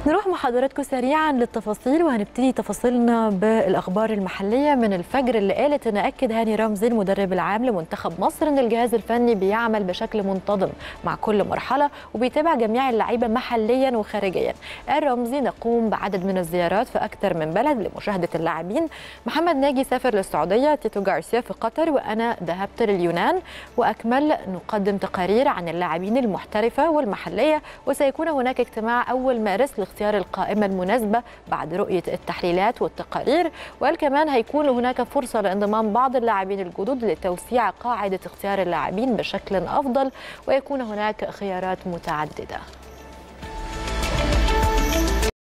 نروح مع حضراتكم سريعا للتفاصيل وهنبتدي تفاصيلنا بالاخبار المحليه من الفجر اللي قالت ان اكد هاني رمزي المدرب العام لمنتخب مصر ان الجهاز الفني بيعمل بشكل منتظم مع كل مرحله وبيتابع جميع اللعيبه محليا وخارجيا. قال رمزي نقوم بعدد من الزيارات في اكثر من بلد لمشاهده اللاعبين. محمد ناجي سافر للسعوديه، تيتو جارسيا في قطر وانا ذهبت لليونان واكمل نقدم تقارير عن اللاعبين المحترفه والمحليه وسيكون هناك اجتماع اول مارس لاختيار القائمة المناسبة بعد رؤية التحليلات والتقارير وقال كمان هيكون هناك فرصة لانضمام بعض اللاعبين الجدد لتوسيع قاعدة اختيار اللاعبين بشكل أفضل ويكون هناك خيارات متعددة